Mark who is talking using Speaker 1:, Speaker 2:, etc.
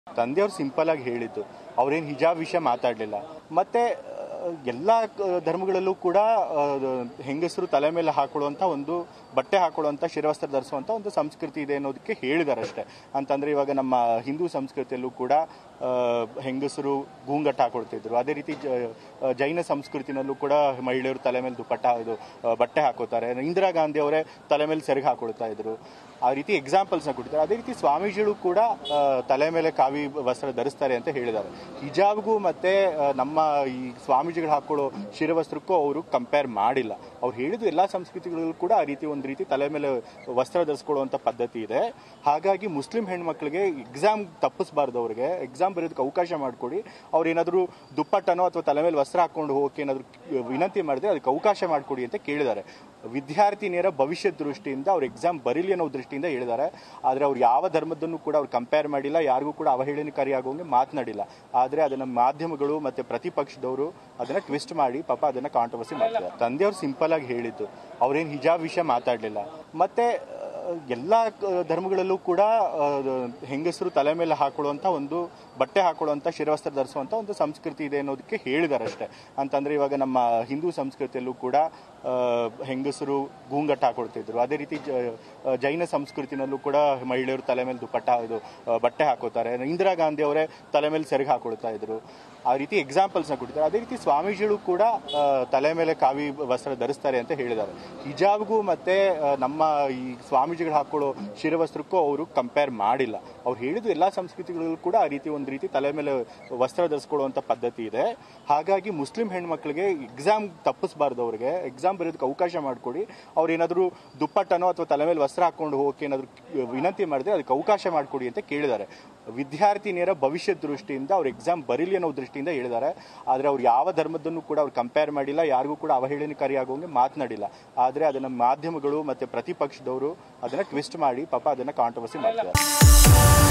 Speaker 1: ತಂದೆಯವ್ರು simple ಆಗಿ ಹೇಳಿದ್ದು ಅವ್ರೇನು ಹಿಜಾಬ್ ವಿಷಯ ಮಾತಾಡಲಿಲ್ಲ ಮತ್ತೆ ಎಲ್ಲ ಧರ್ಮಗಳಲ್ಲೂ ಕೂಡ ಆ, ಹೆಂಗಸರು ತಲೆ ಮೇಲೆ ಹಾಕೊಳ್ಳುವಂಥ ಒಂದು ಬಟ್ಟೆ ಹಾಕೊಳ್ಳುವಂಥ ಶಿರವಸ್ತ್ರ ಧರಿಸುವಂಥ ಒಂದು ಸಂಸ್ಕೃತಿ ಇದೆ ಅನ್ನೋದಕ್ಕೆ ಹೇಳಿದ್ದಾರೆ ಅಷ್ಟೇ ಅಂತಂದ್ರೆ ಇವಾಗ ನಮ್ಮ ಹಿಂದೂ ಸಂಸ್ಕೃತಿಯಲ್ಲೂ ಕೂಡ ಆ, ಹೆಂಗಸರು ಗೂಂಗಟ್ ಹಾಕೊಳ್ತಿದ್ರು ಅದೇ ರೀತಿ ಜ- ಆ, ಜೈನ ಸಂಸ್ಕೃತಿನಲ್ಲೂ ಕೂಡ ಮಹಿಳೆಯರು ತಲೆ ಮೇಲೆ ದುಪ್ಪಟ್ಟ ಇದು ಆ, ಬಟ್ಟೆ ಹಾಕೋತಾರೆ ಇಂದಿರಾ ಗಾಂಧಿ ಅವರೇ ತಲೆ ಮೇಲೆ ಸೆರಗು ಹಾಕೊಳ್ತಾ ಇದ್ರು ಆ ರೀತಿ ಎಕ್ಸಾಂಪಲ್ಸ್ ನ ಕೊಡ್ತಾರೆ ಅದೇ ರೀತಿ ಸ್ವಾಮೀಜಿಗಳು ಕೂಡ ಆ, ತಲೆ ಮೇಲೆ ಕಾವಿ ವಸ್ತ್ರ ಧರಿಸ್ತಾರೆ ಅಂತ ಹೇಳಿದ್ದಾರೆ ಹಿಜಾಬ್ಗೂ ಮತ್ತೆ ಆ, ನಮ್ಮ ಈ ಸ್ವಾಮೀಜಿಗಳು ಹಾಕೊಳ್ಳೋ ಶಿರವಸ್ತ್ರಕ್ಕೂ ಅವರು ಕಂಪೇರ್ ಮಾಡಿಲ್ಲ ಅವ್ರು ಹೇಳಿದ್ದು ಎಲ್ಲಾ ಸಂಸ್ಕೃತಿಗಳಲ್ಲೂ ಕೂಡ ಆ ರೀತಿ ಒಂದು ರೀತಿ ತಲೆ ಮೇಲೆ ವಸ್ತ್ರ ಧರಿಸ್ಕೊಳ್ಳುವಂತ ಪದ್ಧತಿ ಇದೆ ಹಾಗಾಗಿ ಮುಸ್ಲಿಂ ಹೆಣ್ಮಕ್ಳಿಗೆ ಎಕ್ಸಾಮ್ ತಪ್ಪಿಸಬಾರ್ದು ಅವ್ರಿಗೆ ಎಕ್ಸಾಮ್ ಬರೆಯೋದಕ್ಕೆ ಅವಕಾಶ ಮಾಡಿಕೊಡಿ ಅವ್ರು ಏನಾದರೂ ದುಪ್ಪಟ್ಟನೋ ಅಥವಾ ತಲೆ ಮೇಲೆ ವಸ್ತ್ರ ಹಾಕೊಂಡು ಹೋಗಕ್ಕೆ ಏನಾದರೂ ವಿನಂತಿ ಮಾಡಿದ್ರೆ ಅದಕ್ಕೆ ಅವಕಾಶ ಮಾಡಿಕೊಡಿ ಅಂತ ಕೇಳಿದ್ದಾರೆ ವಿದ್ಯಾರ್ಥಿನಿಯರ ಭವಿಷ್ಯದ ದೃಷ್ಟಿಯಿಂದ ಅವ್ರು ಎಕ್ಸಾಮ್ ಬರೀಲಿ ಅನ್ನೋ ದೃಷ್ಟಿಯಿಂದ ಹೇಳಿದ್ದಾರೆ ಆದರೆ ಅವ್ರು ಯಾವ ಧರ್ಮದನ್ನು ಕೂಡ ಅವ್ರು ಕಂಪೇರ್ ಮಾಡಿಲ್ಲ ಯಾರಿಗೂ ಕೂಡ ಅವಹೇಳನಕಾರಿ ಆಗೋಂಗೆ ಮಾತನಾಡಿಲ್ಲ ಆದರೆ ಅದನ್ನ ಮಾಧ್ಯಮಗಳು ಮತ್ತೆ ಪ್ರತಿಪಕ್ಷದವರು ಅದನ್ನ ಟ್ವಿಸ್ಟ್ ಮಾಡಿ ಪಾಪ ಅದನ್ನ ಕಾಂಟ್ರವರ್ಸಿ ಮಾಡ್ತಾರೆ ತಂದೆಯವ್ರು ಸಿಂಪಲ್ ಆಗಿ ಹೇಳಿದ್ದು ಅವ್ರೇನು ಹಿಜಾಬ್ ವಿಷಯ ಮಾತಾಡಲಿಲ್ಲ ಮತ್ತೆ ಎಲ್ಲ ಧರ್ಮಗಳಲ್ಲೂ ಕೂಡ ಆ, ಹೆಂಗಸರು ತಲೆ ಮೇಲೆ ಹಾಕೊಳ್ಳುವಂಥ ಒಂದು ಬಟ್ಟೆ ಹಾಕೊಳ್ಳುವಂಥ ಶಿರವಸ್ತ್ರ ಧರಿಸುವಂಥ ಒಂದು ಸಂಸ್ಕೃತಿ ಇದೆ ಅನ್ನೋದಕ್ಕೆ ಹೇಳಿದ್ದಾರೆ ಅಷ್ಟೇ ಅಂತಂದ್ರೆ ಇವಾಗ ನಮ್ಮ ಹಿಂದೂ ಸಂಸ್ಕೃತಿಯಲ್ಲೂ ಕೂಡ ಆ, ಹೆಂಗಸರು ಗೂಂಗಟ್ ಹಾಕೊಳ್ತಿದ್ರು ಅದೇ ರೀತಿ ಜ- ಆ, ಜೈನ ಸಂಸ್ಕೃತಿನಲ್ಲೂ ಕೂಡ ಮಹಿಳೆಯರು ತಲೆ ಮೇಲೆ ದುಪ್ಪಟ್ಟ ಇದು ಆ, ಬಟ್ಟೆ ಹಾಕೋತಾರೆ ಇಂದಿರಾ ಗಾಂಧಿ ಅವರೇ ತಲೆ ಮೇಲೆ ಸೆರಗು ಹಾಕೊಳ್ತಾ ಇದ್ರು ಆ ರೀತಿ ಎಕ್ಸಾಂಪಲ್ಸ್ ನ ಕೊಡ್ತಾರೆ ಅದೇ ರೀತಿ ಸ್ವಾಮೀಜಿಗಳು ಕೂಡ ಆ, ತಲೆ ಮೇಲೆ ಕಾವಿ ವಸ್ತ್ರ ಧರಿಸ್ತಾರೆ ಅಂತ ಹೇಳಿದ್ದಾರೆ ಹಿಜಾಬ್ಗೂ ಮತ್ತೆ ಆ, ನಮ್ಮ ಈ ಸ್ವಾಮೀಜಿಗಳು ಹಾಕೊಳ್ಳೋ ಶಿರವಸ್ತ್ರಕ್ಕೂ ಅವರು ಕಂಪೇರ್ ಮಾಡಿಲ್ಲ ಅವ್ರು ಹೇಳಿದ್ದು ಎಲ್ಲಾ ಸಂಸ್ಕೃತಿಗಳಲ್ಲೂ ಕೂಡ ಆ ರೀತಿ ಒಂದು ರೀತಿ ತಲೆ ಮೇಲೆ ವಸ್ತ್ರ ಧರಿಸ್ಕೊಳ್ಳುವಂತ ಪದ್ಧತಿ ಇದೆ ಹಾಗಾಗಿ ಮುಸ್ಲಿಂ ಹೆಣ್ಮಕ್ಳಿಗೆ ಎಕ್ಸಾಮ್ ತಪ್ಪಿಸಬಾರ್ದು ಅವ್ರಿಗೆ ಎಕ್ಸಾಮ್ ಬರೆಯೋದಕ್ಕೆ ಅವಕಾಶ ಮಾಡಿಕೊಡಿ ಅವ್ರು ಏನಾದರೂ ದುಪ್ಪಟ್ಟನೋ ಅಥವಾ ತಲೆ ಮೇಲೆ ವಸ್ತ್ರ ಹಾಕೊಂಡು ಹೋಗಕ್ಕೆ ಏನಾದರೂ ವಿನಂತಿ ಮಾಡಿದ್ರೆ ಅದಕ್ಕೆ ಅವಕಾಶ ಮಾಡಿಕೊಡಿ ಅಂತ ಕೇಳಿದ್ದಾರೆ ವಿದ್ಯಾರ್ಥಿನಿಯರ ಭವಿಷ್ಯದ ದೃಷ್ಟಿಯಿಂದ ಅವ್ರು ಎಕ್ಸಾಮ್ ಬರೀಲಿ ಅನ್ನೋ ದೃಷ್ಟಿಯಿಂದ ಹೇಳಿದ್ದಾರೆ ಆದರೆ ಅವ್ರು ಯಾವ ಧರ್ಮದನ್ನು ಕೂಡ ಅವ್ರು ಕಂಪೇರ್ ಮಾಡಿಲ್ಲ ಯಾರಿಗೂ ಕೂಡ ಅವಹೇಳನಕಾರಿ ಆಗೋಂಗೆ ಮಾತನಾಡಿಲ್ಲ ಆದರೆ ಅದನ್ನ ಮಾಧ್ಯಮಗಳು ಮತ್ತೆ ಪ್ರತಿಪಕ್ಷದವರು ಅದನ್ನ ಟ್ವಿಸ್ಟ್ ಮಾಡಿ ಪಾಪ ಅದನ್ನ ಕಾಂಟ್ರವರ್ಸಿ ಮಾಡ್ತಾರೆ